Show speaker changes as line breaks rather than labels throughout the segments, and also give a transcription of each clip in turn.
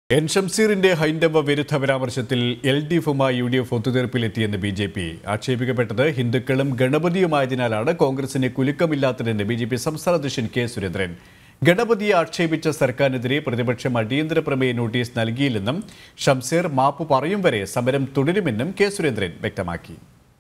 N ഷംസീറിന്റെ ഹൈന്ദവ വിരുദ്ധ പരാമർശത്തിൽ എൽ ഡി എഫുമായി യു ഡി എഫ് ഒത്തുതീർപ്പിലെത്തിയെന്ന് ബി ജെ പി ആക്ഷേപിക്കപ്പെട്ടത് ഹിന്ദുക്കളും ഗണപതിയുമായതിനാലാണ് കോൺഗ്രസിന് കുലുക്കമില്ലാത്തതെന്ന് ബി ജെ പി സംസ്ഥാന അധ്യക്ഷൻ കെ സുരേന്ദ്രൻ ഗണപതിയെ ആക്ഷേപിച്ച സർക്കാരിനെതിരെ പ്രതിപക്ഷം അടിയന്തര പ്രമേയ നോട്ടീസ് നൽകിയില്ലെന്നും ഷംസീർ മാപ്പ് പറയും വരെ സമരം തുടരുമെന്നും കെ സുരേന്ദ്രൻ വ്യക്തമാക്കി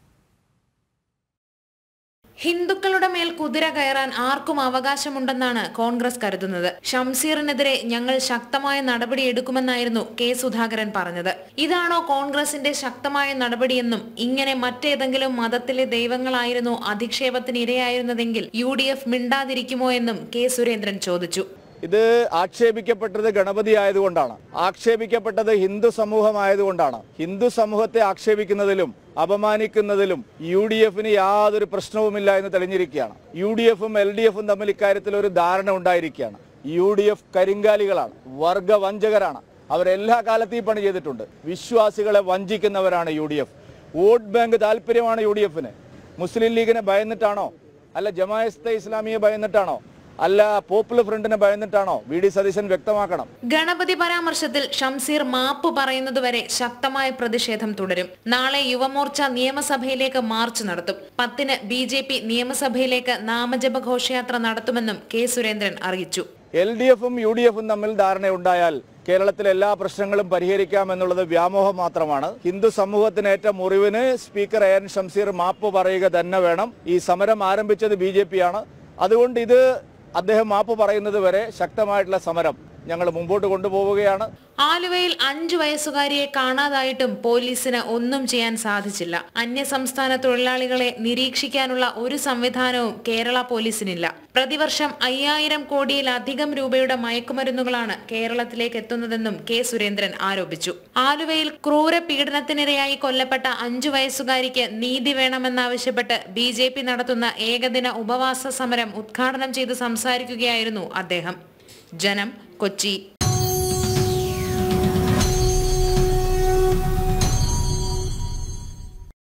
ഹിന്ദുക്കളുടെ മേൽ കുതിര കയറാൻ ആർക്കും അവകാശമുണ്ടെന്നാണ് കോൺഗ്രസ് കരുതുന്നത് ഷംസീറിനെതിരെ ഞങ്ങൾ ശക്തമായ നടപടിയെടുക്കുമെന്നായിരുന്നു കെ സുധാകരൻ പറഞ്ഞത് ഇതാണോ കോൺഗ്രസിന്റെ ശക്തമായ നടപടിയെന്നും ഇങ്ങനെ മറ്റേതെങ്കിലും മതത്തിലെ ദൈവങ്ങളായിരുന്നു അധിക്ഷേപത്തിന് ഇരയായിരുന്നതെങ്കിൽ യു ഡി എഫ് മിണ്ടാതിരിക്കുമോ എന്നും കെ സുരേന്ദ്രൻ ചോദിച്ചു
ഇത് ആക്ഷേപിക്കപ്പെട്ടത് ഗണപതി ആയതുകൊണ്ടാണ് ആക്ഷേപിക്കപ്പെട്ടത് ഹിന്ദു സമൂഹമായതുകൊണ്ടാണ് ഹിന്ദു സമൂഹത്തെ ആക്ഷേപിക്കുന്നതിലും അപമാനിക്കുന്നതിലും യു ഡി എഫിന് യാതൊരു പ്രശ്നവുമില്ല എന്ന് തെളിഞ്ഞിരിക്കുകയാണ് യു ഡി എഫും എൽ ഡി എഫും തമ്മിൽ ഇക്കാര്യത്തിൽ ഒരു ധാരണ ഉണ്ടായിരിക്കുകയാണ് യു ഡി എഫ് കരിങ്കാലികളാണ് വർഗവഞ്ചകരാണ് അവരെല്ലാ കാലത്തും ഈ പണി ചെയ്തിട്ടുണ്ട് വിശ്വാസികളെ വഞ്ചിക്കുന്നവരാണ് U D F vote bank താല്പര്യമാണ് യു ഡി എഫിന് മുസ്ലിം ലീഗിനെ ഭയന്നിട്ടാണോ അല്ല ജമായത്തെ ഇസ്ലാമിയെ ഭയന്നിട്ടാണോ അല്ല പോപ്പുലർ ഫ്രണ്ടിനെ ഭയന്നിട്ടാണോ വി ഡി സതീശൻ വ്യക്തമാക്കണം
ഗണപതി പരാമർശത്തിൽ ഷംസീർ മാപ്പ് പറയുന്നതുവരെ ശക്തമായ പ്രതിഷേധം തുടരും നാളെ യുവമോർച്ച നിയമസഭയിലേക്ക് മാർച്ച് നടത്തും പത്തിന് ബി ജെ പി നിയമസഭയിലേക്ക് നാമജപ ഘോഷയാത്ര നടത്തുമെന്നും കെ സുരേന്ദ്രൻ അറിയിച്ചു
എൽ ഡി എഫും യു ഡി എഫും തമ്മിൽ ധാരണയുണ്ടായാൽ കേരളത്തിലെ എല്ലാ പ്രശ്നങ്ങളും പരിഹരിക്കാം എന്നുള്ളത് വ്യാമോഹം മാത്രമാണ് ഹിന്ദു സമൂഹത്തിനേറ്റ മുറിവിന് സ്പീക്കർ എ എൻ ഷംസീർ മാപ്പ് പറയുക തന്നെ വേണം ഈ സമരം ആരംഭിച്ചത് ബി ജെ പി ആണ് അതുകൊണ്ട് ഇത് അദ്ദേഹം മാപ്പ് പറയുന്നത് വരെ ശക്തമായിട്ടുള്ള സമരം ഞങ്ങൾ മുമ്പോട്ട് കൊണ്ടുപോവുകയാണ്
ആലുവയിൽ അഞ്ചു വയസ്സുകാരിയെ കാണാതായിട്ടും പോലീസിന് ഒന്നും ചെയ്യാൻ സാധിച്ചില്ല അന്യസംസ്ഥാന തൊഴിലാളികളെ നിരീക്ഷിക്കാനുള്ള ഒരു സംവിധാനവും കേരള പോലീസിനില്ല പ്രതിവർഷം അയ്യായിരം കോടിയിലധികം രൂപയുടെ മയക്കുമരുന്നുകളാണ് കേരളത്തിലേക്ക് എത്തുന്നതെന്നും കെ സുരേന്ദ്രൻ ആരോപിച്ചു ആലുവയിൽ ക്രൂര പീഡനത്തിനിരയായി കൊല്ലപ്പെട്ട അഞ്ചു വയസ്സുകാരിക്ക് നീതി വേണമെന്നാവശ്യപ്പെട്ട് ബി ജെ പി നടത്തുന്ന ഏകദിന ഉപവാസ സമരം ഉദ്ഘാടനം ചെയ്ത് സംസാരിക്കുകയായിരുന്നു അദ്ദേഹം ജനം കൊച്ചി